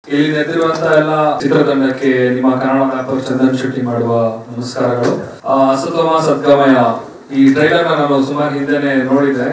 ಇಲ್ಲಿ ನೆರೆದಿರುವಂತ ಎಲ್ಲ ಚಿತ್ರತಂಡಕ್ಕೆ ನಿಮ್ಮ ಕನ್ನಡ ರ್ಯಾಪರ್ ಚಂದನ್ ಶೆಟ್ಟಿ ಮಾಡುವ ನಮಸ್ಕಾರಗಳು ಆ, ಅಸತೋಮ ಸದ್ಗಮಯ ಈ ಟ್ರೈಲರ್ ನಾನು ಸುಮಾರು ಹಿಂದೆನೆ ನೋಡಿದೆ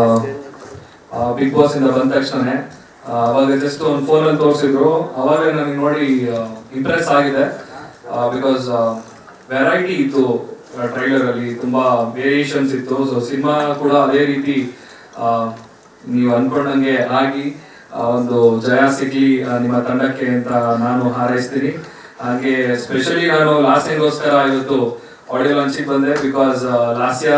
ಬಿಗ್ ಬಾಸ್ ಇಂದ ಬಂದ ತಕ್ಷಣ ಅವಾಗ ಜಸ್ಟ್ ಒಂದು ಫೋನ್ ಅಲ್ಲಿ ತೋರಿಸಿದ್ರು ಅವಾಗ ನನಗೆ ನೋಡಿ ಇಂಪ್ರೆಸ್ ಆಗಿದೆ ಬಿಕಾಸ್ ವೆರೈಟಿ ಇತ್ತು ಟ್ರೈಲರ್ ಅಲ್ಲಿ ತುಂಬಾ ವೇರಿಯೇಷನ್ಸ್ ಇತ್ತು ಸೊ ಸಿನಿಮಾ ಕೂಡ ಅದೇ ರೀತಿ ಆ, ನೀವು ಅನ್ಕೊಂಡಂಗೆ ಆಗಿ ಆ, ಒಂದು ಜಯ ಸಿಗ್ಲಿ ಆ, ನಿಮ್ಮ ತಂಡಕ್ಕೆ ಅಂತ ನಾನು ಹಾರೈಸ್ತೀನಿ ಹಾಗೆ ಸ್ಪೆಷಲಿ ನಾನು ಲಾಸ್ಯಗೋಸ್ಕರ ಇವತ್ತು ಆಡಿಯೋ ಲಾಂಚಿಗೆ ಬಂದೆ because Lasya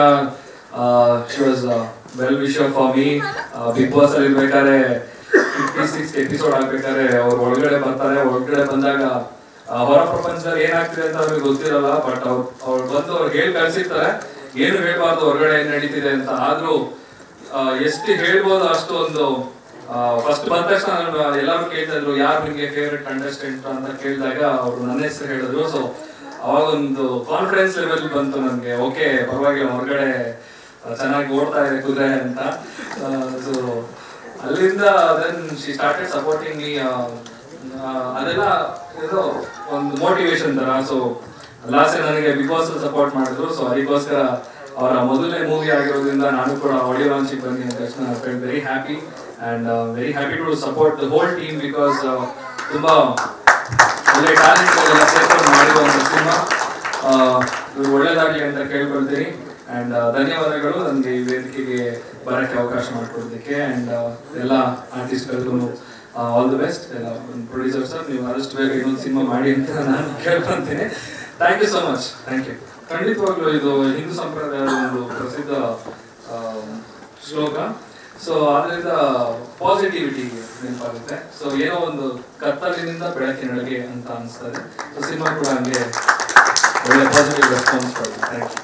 she was well wisher for me big boss ಅಲ್ಲಿ ಇರ್ಬೇಕಾದ್ರೆ ಫಿಫ್ಟಿ ಸಿಕ್ಸ್ ಎಪಿಸೋಡ್ ಆಗ್ಬೇಕಾದ್ರೆ ಅವ್ರು ಒಳಗಡೆ ಬರ್ತಾರೆ ಒಳಗಡೆ ಬಂದಾಗ ಆ, ಹೊರ ಪ್ರಪಂಚದಲ್ಲಿ ಏನಾಗ್ತಿದೆ ಅಂತ ಅವ್ರಿಗೆ ಗೊತ್ತಿರಲ್ಲ ಬಟ್ ಅವ್ರು ಅವ್ರು ಬಂದು ಅವ್ರು ಹೇಳಿ ಕಳ್ಸಿರ್ತಾರೆ ಏನು ಹೇಳ್ಬಾರ್ದು ಹೊರಗಡೆ ಏನ್ ನಡೀತಿದೆ ಅಂತ ಆದ್ರೂ ಆ, ಎಷ್ಟು ಹೇಳ್ಬೋದು ಅಷ್ಟು ಒಂದು ಫಸ್ಟ್ ಬಂದ ತಕ್ಷಣ ನಾನು ಎಲ್ಲರೂ ಕೇಳ್ತಾ ಇದ್ರು ಯಾರು ನಿಮ್ಗೆ ಫೇವ್ರೆಟ್ ಕಂಟೆಸ್ಟೆಂಟ್ ಅಂತ ಕೇಳಿದಾಗ ಅವರು ನನ್ನ ಹೆಸರು ಹೇಳಿದ್ರು ಸೊ ಅವಾಗ ಒಂದು ಕಾನ್ಫಿಡೆನ್ಸ್ ಲೆವೆಲ್ ಬಂತು ನನಗೆ ಓಕೆ ಪರವಾಗಿಲ್ಲ ಹೊರಗಡೆ ಚೆನ್ನಾಗಿ ಓಡ್ತಾ ಇದೆ ಕುದುರೆ ಅಂತ ಸೊ ಅಲ್ಲಿಂದ then she started supporting me ಅದೆಲ್ಲ ಇದು ಒಂದು ಮೋಟಿವೇಶನ್ ತರ ಸೊ ಲಾಸ್ಟ್ ನನಗೆ ಬಿಗ್ ಬಾಸ್ ಸಪೋರ್ಟ್ ಮಾಡಿದ್ರು ಸೊ ಅದಕ್ಕೋಸ್ಕರ ಅವರ ಮೊದಲನೇ ಮೂವಿ ಆಗಿರೋದ್ರಿಂದ ನಾನು ಕೂಡ ಆಡಿಯೋ ಲಾಂಚಿಗೆ ಬನ್ನಿ ಅಂತ ತಕ್ಷಣ felt very happy and very happy to support the whole team because ತುಂಬಾ ಒಳ್ಳೆ ಟ್ಯಾಲೆಂಟ್ ಎಲ್ಲ ಸೇರ್ಕೊಂಡು ಮಾಡಿರೋ ಒಂದು ಸಿನಿಮಾ ಇವ್ರು ಒಳ್ಳೇದಾಗ್ಲಿ ಅಂತ ಕೇಳ್ಕೊಳ್ತೀನಿ ಅಂಡ್ ಧನ್ಯವಾದಗಳು ನನಗೆ ಈ ವೇದಿಕೆಗೆ ಬರಕ್ಕೆ ಅವಕಾಶ ಮಾಡಿಕೊಡೋದಕ್ಕೆ ಅಂಡ್ ಎಲ್ಲ ಆರ್ಟಿಸ್ಟ್ಗಳಿಗೂ ಆಲ್ ದಿ ಬೆಸ್ಟ್ ಎಲ್ಲ ಪ್ರೊಡ್ಯೂಸರ್ ಸರ್ ನೀವು ಆದಷ್ಟು ಬೇಗ ಇನ್ನೊಂದು ಸಿನಿಮಾ ಮಾಡಿ ಅಂತ ನಾನು ಕೇಳ್ಕೊಂತೀನಿ thank you so much thank you ಖಂಡಿತವಾಗ್ಲೂ ಇದು ಹಿಂದೂ ಸಂಪ್ರದಾಯದ ಒಂದು ಪ್ರಸಿದ್ಧ ಆ, ಶ್ಲೋಕ ಸೊ ಅದರಿಂದ ಪಾಸಿಟಿವಿಟಿ ನೆನಪಾಗುತ್ತೆ ಸೊ ಏನೋ ಒಂದು ಕತ್ತಲಿನಿಂದ ಬೆಳಕಿನೊಳಗೆ ಅಂತ ಅನಿಸ್ತದೆ ಸೊ ಸಿನಿಮಾ ಕೂಡ ಹಂಗೆ ಒಳ್ಳೆ ಪಾಸಿಟಿವ್ ರೆಸ್ಪಾನ್ಸ್ ಕೊಡುತ್ತೆ ಥ್ಯಾಂಕ್ ಯು